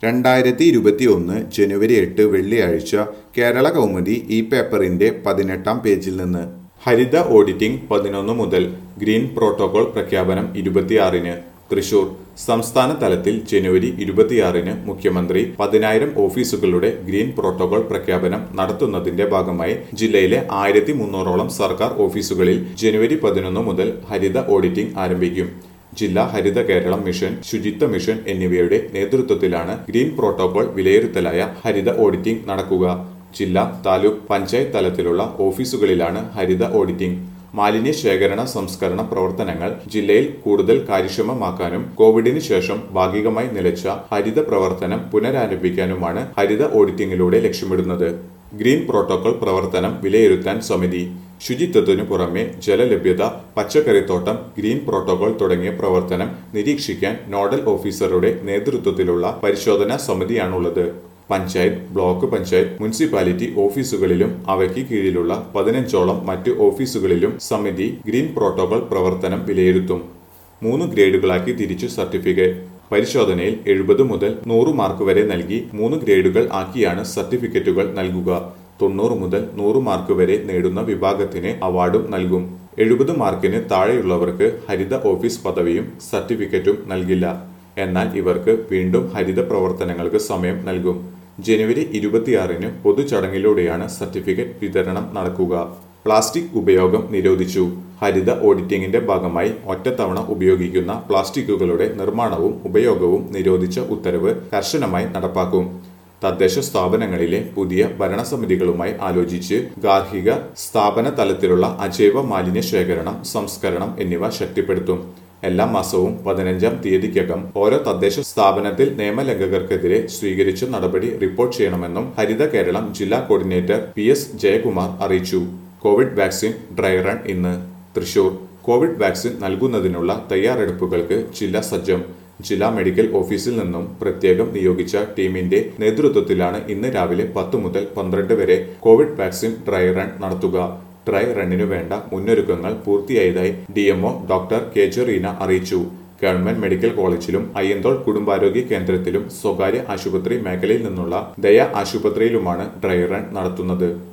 രണ്ടായിരത്തി ഇരുപത്തി ഒന്ന് ജനുവരി എട്ട് വെള്ളിയാഴ്ച കേരള കൗമുദി ഈ പേപ്പറിന്റെ പതിനെട്ടാം പേജിൽ നിന്ന് ഹരിത ഓഡിറ്റിംഗ് പതിനൊന്ന് മുതൽ ഗ്രീൻ പ്രോട്ടോകോൾ പ്രഖ്യാപനം ഇരുപത്തിയാറിന് തൃശൂർ സംസ്ഥാന തലത്തിൽ ജനുവരി ഇരുപത്തിയാറിന് മുഖ്യമന്ത്രി പതിനായിരം ഓഫീസുകളുടെ ഗ്രീൻ പ്രോട്ടോകോൾ പ്രഖ്യാപനം നടത്തുന്നതിന്റെ ഭാഗമായി ജില്ലയിലെ ആയിരത്തി മുന്നൂറോളം സർക്കാർ ഓഫീസുകളിൽ ജനുവരി പതിനൊന്ന് മുതൽ ഹരിത ഓഡിറ്റിംഗ് ആരംഭിക്കും ജില്ലാ ഹരിത കേരളം മിഷൻ ശുചിത്വ മിഷൻ എന്നിവയുടെ നേതൃത്വത്തിലാണ് ഗ്രീൻ പ്രോട്ടോകോൾ വിലയിരുത്തലായ ഹരിത ഓഡിറ്റിംഗ് നടക്കുക ജില്ലാ താലൂക്ക് പഞ്ചായത്ത് തലത്തിലുള്ള ഓഫീസുകളിലാണ് ഹരിത ഓഡിറ്റിംഗ് മാലിന്യ ശേഖരണ സംസ്കരണ പ്രവർത്തനങ്ങൾ ജില്ലയിൽ കൂടുതൽ കാര്യക്ഷമമാക്കാനും കോവിഡിന് ശേഷം ഭാഗികമായി നിലച്ച ഹരിത പ്രവർത്തനം പുനരാരംഭിക്കാനുമാണ് ഹരിത ഓഡിറ്റിംഗിലൂടെ ലക്ഷ്യമിടുന്നത് ഗ്രീൻ പ്രോട്ടോകോൾ പ്രവർത്തനം വിലയിരുത്താൻ സമിതി ശുചിത്വത്തിനു പുറമെ ജലലഭ്യത പച്ചക്കറിത്തോട്ടം ഗ്രീൻ പ്രോട്ടോകോൾ തുടങ്ങിയ പ്രവർത്തനം നിരീക്ഷിക്കാൻ നോഡൽ ഓഫീസറുടെ നേതൃത്വത്തിലുള്ള പരിശോധനാ സമിതിയാണുള്ളത് പഞ്ചായത്ത് ബ്ലോക്ക് പഞ്ചായത്ത് മുനിസിപ്പാലിറ്റി ഓഫീസുകളിലും അവയ്ക്ക് കീഴിലുള്ള പതിനഞ്ചോളം മറ്റ് ഓഫീസുകളിലും സമിതി ഗ്രീൻ പ്രോട്ടോകോൾ പ്രവർത്തനം വിലയിരുത്തും മൂന്ന് ഗ്രേഡുകളാക്കി തിരിച്ചു സർട്ടിഫിക്കറ്റ് പരിശോധനയിൽ എഴുപത് മുതൽ നൂറ് മാർക്ക് വരെ നൽകി മൂന്ന് ഗ്രേഡുകൾ ആക്കിയാണ് സർട്ടിഫിക്കറ്റുകൾ നൽകുക തൊണ്ണൂറ് മുതൽ നൂറ് മാർക്ക് വരെ നേടുന്ന വിഭാഗത്തിന് അവാർഡും നൽകും എഴുപത് മാർക്കിന് താഴെയുള്ളവർക്ക് ഹരിത ഓഫീസ് പദവിയും സർട്ടിഫിക്കറ്റും നൽകില്ല എന്നാൽ ഇവർക്ക് വീണ്ടും ഹരിത പ്രവർത്തനങ്ങൾക്ക് സമയം നൽകും ജനുവരി ഇരുപത്തിയാറിന് പൊതുചടങ്ങിലൂടെയാണ് സർട്ടിഫിക്കറ്റ് വിതരണം നടക്കുക പ്ലാസ്റ്റിക് ഉപയോഗം നിരോധിച്ചു ഹരിത ഓഡിറ്റിംഗിന്റെ ഭാഗമായി ഒറ്റത്തവണ ഉപയോഗിക്കുന്ന പ്ലാസ്റ്റിക്കുകളുടെ നിർമ്മാണവും ഉപയോഗവും നിരോധിച്ച ഉത്തരവ് കർശനമായി നടപ്പാക്കും തദ്ദേശ സ്ഥാപനങ്ങളിലെ പുതിയ ഭരണസമിതികളുമായി ആലോചിച്ച് ഗാർഹിക സ്ഥാപന തലത്തിലുള്ള അജൈവ മാലിന്യ ശേഖരണം സംസ്കരണം എന്നിവ ശക്തിപ്പെടുത്തും എല്ലാ മാസവും പതിനഞ്ചാം തീയതിക്കകം ഓരോ തദ്ദേശ സ്ഥാപനത്തിൽ നിയമലംഘകർക്കെതിരെ സ്വീകരിച്ച നടപടി റിപ്പോർട്ട് ചെയ്യണമെന്നും ഹരിത കേരളം ജില്ലാ കോർഡിനേറ്റർ പി എസ് ജയകുമാർ അറിയിച്ചു കോവിഡ് വാക്സിൻ ഡ്രൈ റൺ ഇന്ന് തൃശൂർ കോവിഡ് വാക്സിൻ നൽകുന്നതിനുള്ള തയ്യാറെടുപ്പുകൾക്ക് ജില്ല സജ്ജം ജില്ലാ മെഡിക്കൽ ഓഫീസിൽ നിന്നും പ്രത്യേകം നിയോഗിച്ച ടീമിന്റെ നേതൃത്വത്തിലാണ് ഇന്ന് രാവിലെ പത്ത് മുതൽ പന്ത്രണ്ട് വരെ കോവിഡ് വാക്സിൻ ഡ്രൈ റൺ നടത്തുക ഡ്രൈ റണ്ണിനു വേണ്ട മുന്നൊരുക്കങ്ങൾ പൂർത്തിയായതായി D M O doctor K J Reena അറിയിച്ചു ഗവൺമെന്റ് മെഡിക്കൽ കോളേജിലും അയ്യന്തോൾ കുടുംബാരോഗ്യ കേന്ദ്രത്തിലും സ്വകാര്യ ആശുപത്രി മേഖലയിൽ നിന്നുള്ള ദയ ആശുപത്രിയിലുമാണ് ഡ്രൈ റൺ നടത്തുന്നത്